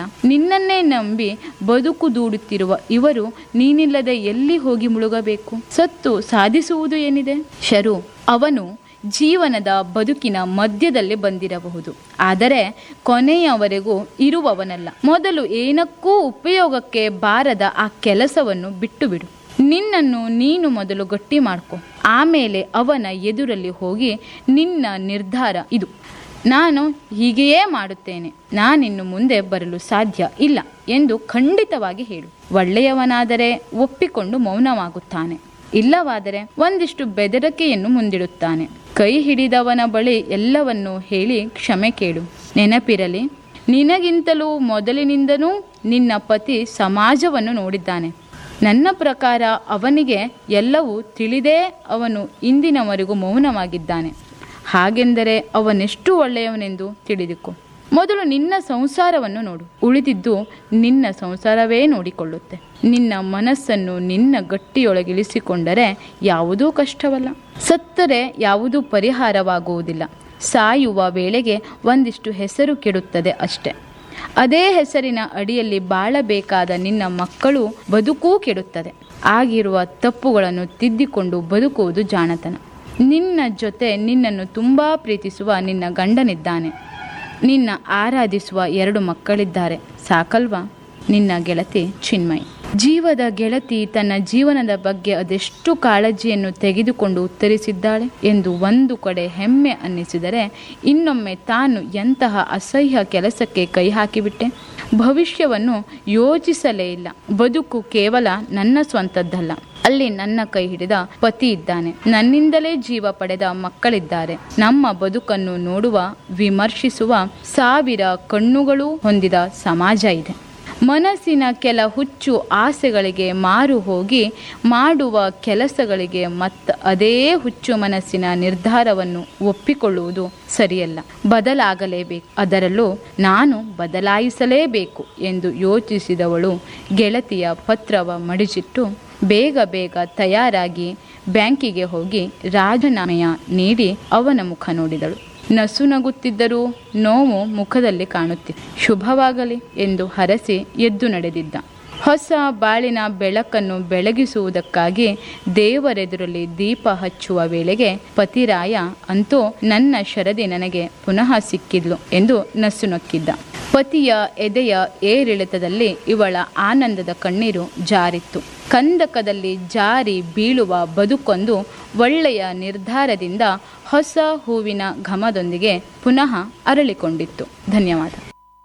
ನಿನ್ನನ್ನೇ ನಂಬಿ ಬದುಕು ದೂಡುತ್ತಿರುವ ಇವರು ನೀನಿಲ್ಲದೆ ಎಲ್ಲಿ ಹೋಗಿ ಮುಳುಗಬೇಕು ಸತ್ತು ಸಾಧಿಸುವುದು ಏನಿದೆ ಶರು ಅವನು ಜೀವನದ ಬದುಕಿನ ಮಧ್ಯದಲ್ಲಿ ಬಂದಿರಬಹುದು ಆದರೆ ಕೊನೆಯವರೆಗೂ ಇರುವವನಲ್ಲ ಮೊದಲು ಏನಕ್ಕೂ ಉಪಯೋಗಕ್ಕೆ ಬಾರದ ಆ ಕೆಲಸವನ್ನು ಬಿಟ್ಟು ಬಿಡು ನಿನ್ನನ್ನು ನೀನು ಮೊದಲು ಗಟ್ಟಿ ಮಾಡ್ಕೊ ಆಮೇಲೆ ಅವನ ಎದುರಲ್ಲಿ ಹೋಗಿ ನಿನ್ನ ನಿರ್ಧಾರ ಇದು ನಾನು ಹೀಗೆಯೇ ಮಾಡುತ್ತೇನೆ ನಾನಿನ್ನು ಮುಂದೆ ಬರಲು ಸಾಧ್ಯ ಇಲ್ಲ ಎಂದು ಖಂಡಿತವಾಗಿ ಹೇಳು ಒಳ್ಳೆಯವನಾದರೆ ಒಪ್ಪಿಕೊಂಡು ಮೌನವಾಗುತ್ತಾನೆ ಇಲ್ಲವಾದರೆ ಒಂದಿಷ್ಟು ಬೆದರಿಕೆಯನ್ನು ಮುಂದಿಡುತ್ತಾನೆ ಕೈ ಹಿಡಿದವನ ಬಳಿ ಎಲ್ಲವನ್ನೂ ಹೇಳಿ ಕ್ಷಮೆ ಕೇಳು ನೆನಪಿರಲಿ ನಿನಗಿಂತಲೂ ಮೊದಲಿನಿಂದನೂ ನಿನ್ನ ಪತಿ ಸಮಾಜವನ್ನು ನೋಡಿದ್ದಾನೆ ನನ್ನ ಪ್ರಕಾರ ಅವನಿಗೆ ಎಲ್ಲವೂ ತಿಳಿದೇ ಅವನು ಇಂದಿನವರೆಗೂ ಮೌನವಾಗಿದ್ದಾನೆ ಹಾಗೆಂದರೆ ಅವನೆಷ್ಟು ಒಳ್ಳೆಯವನೆಂದು ತಿಳಿದುಕೊ ಮೊದಲು ನಿನ್ನ ಸಂಸಾರವನ್ನು ನೋಡು ಉಳಿದಿದ್ದು ನಿನ್ನ ಸಂಸಾರವೇ ನೋಡಿಕೊಳ್ಳುತ್ತೆ ನಿನ್ನ ಮನಸ್ಸನ್ನು ನಿನ್ನ ಗಟ್ಟಿಯೊಳಗಿಳಿಸಿಕೊಂಡರೆ ಯಾವುದೂ ಕಷ್ಟವಲ್ಲ ಸತ್ತರೆ ಯಾವುದೂ ಪರಿಹಾರವಾಗುವುದಿಲ್ಲ ಸಾಯುವ ವೇಳೆಗೆ ಒಂದಿಷ್ಟು ಹೆಸರು ಕೆಡುತ್ತದೆ ಅಷ್ಟೆ ಅದೇ ಹೆಸರಿನ ಅಡಿಯಲ್ಲಿ ಬಾಳಬೇಕಾದ ನಿನ್ನ ಮಕ್ಕಳು ಬದುಕೂ ಕೆಡುತ್ತದೆ ಆಗಿರುವ ತಪ್ಪುಗಳನ್ನು ತಿದ್ದಿಕೊಂಡು ಬದುಕುವುದು ಜಾಣತನ ನಿನ್ನ ಜೊತೆ ನಿನ್ನನ್ನು ತುಂಬ ಪ್ರೀತಿಸುವ ನಿನ್ನ ಗಂಡನಿದ್ದಾನೆ ನಿನ್ನ ಆರಾಧಿಸುವ ಎರಡು ಮಕ್ಕಳಿದ್ದಾರೆ ಸಾಕಲ್ವಾ ನಿನ್ನ ಗೆಳತಿ ಚಿನ್ಮಯಿ ಜೀವದ ಗೆಳತಿ ತನ್ನ ಜೀವನದ ಬಗ್ಗೆ ಅದೆಷ್ಟು ಕಾಳಜಿಯನ್ನು ತೆಗೆದುಕೊಂಡು ಉತ್ತರಿಸಿದ್ದಾಳೆ ಎಂದು ಒಂದು ಕಡೆ ಹೆಮ್ಮೆ ಅನ್ನಿಸಿದರೆ ಇನ್ನೊಮ್ಮೆ ತಾನು ಎಂತಹ ಅಸಹ್ಯ ಕೆಲಸಕ್ಕೆ ಕೈ ಹಾಕಿಬಿಟ್ಟೆ ಭವಿಷ್ಯವನ್ನು ಯೋಚಿಸಲೇ ಇಲ್ಲ ಬದುಕು ಕೇವಲ ನನ್ನ ಸ್ವಂತದ್ದಲ್ಲ ಅಲ್ಲಿ ನನ್ನ ಕೈ ಹಿಡಿದ ಪತಿ ಇದ್ದಾನೆ ನನ್ನಿಂದಲೇ ಜೀವ ಪಡೆದ ಮಕ್ಕಳಿದ್ದಾರೆ ನಮ್ಮ ಬದುಕನ್ನು ನೋಡುವ ವಿಮರ್ಶಿಸುವ ಸಾವಿರ ಕಣ್ಣುಗಳು ಹೊಂದಿದ ಸಮಾಜ ಇದೆ ಮನಸ್ಸಿನ ಕೆಲ ಹುಚ್ಚು ಆಸೆಗಳಿಗೆ ಮಾರು ಹೋಗಿ ಮಾಡುವ ಕೆಲಸಗಳಿಗೆ ಮತ್ತ ಅದೇ ಹುಚ್ಚು ಮನಸ್ಸಿನ ನಿರ್ಧಾರವನ್ನು ಒಪ್ಪಿಕೊಳ್ಳುವುದು ಸರಿಯಲ್ಲ ಬದಲಾಗಲೇಬೇಕು ಅದರಲ್ಲೂ ನಾನು ಬದಲಾಯಿಸಲೇಬೇಕು ಎಂದು ಯೋಚಿಸಿದವಳು ಗೆಳತಿಯ ಪತ್ರವ ಮಡಿಚಿಟ್ಟು ಬೇಗ ಬೇಗ ತಯಾರಾಗಿ ಬ್ಯಾಂಕಿಗೆ ಹೋಗಿ ರಾಜೀನಾಮೆಯ ನೀಡಿ ಅವನ ಮುಖ ನೋಡಿದಳು ನಸು ನಗುತ್ತಿದ್ದರೂ ನೋವು ಮುಖದಲ್ಲಿ ಕಾಣುತ್ತಿತ್ತು ಶುಭವಾಗಲಿ ಎಂದು ಹರಸಿ ಎದ್ದು ನಡೆದಿದ್ದ ಹೊಸ ಬಾಳಿನ ಬೆಳಕನ್ನು ಬೆಳಗಿಸುವುದಕ್ಕಾಗಿ ದೇವರೆದುರಲ್ಲಿ ದೀಪ ಹಚ್ಚುವ ವೇಳೆಗೆ ಪತಿರಾಯ ಅಂತೂ ನನ್ನ ಶರದಿ ನನಗೆ ಪುನಃ ಸಿಕ್ಕಿದ್ಲು ಎಂದು ನಸು ನಕ್ಕಿದ್ದ ಪತಿಯ ಎದೆಯ ಏರಿಳಿತದಲ್ಲಿ ಇವಳ ಆನಂದದ ಕಣ್ಣೀರು ಜಾರಿತ್ತು ಕಂದಕದಲ್ಲಿ ಜಾರಿ ಬೀಳುವ ಬದುಕೊಂದು ಒಳ್ಳೆಯ ನಿರ್ಧಾರದಿಂದ ಹೊಸ ಹೂವಿನ ಘಮದೊಂದಿಗೆ ಪುನಃ ಅರಳಿಕೊಂಡಿತ್ತು ಧನ್ಯವಾದ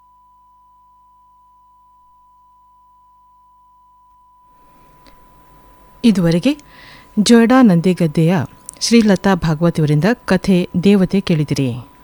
ಇದುವರೆಗೆ ಜೊಯ್ಡಾ ನಂದಿಗದ್ದೆಯ ಶ್ರೀಲತಾ ಭಾಗವತಿಯವರಿಂದ ಕಥೆ ದೇವತೆ ಕೇಳಿದಿರಿ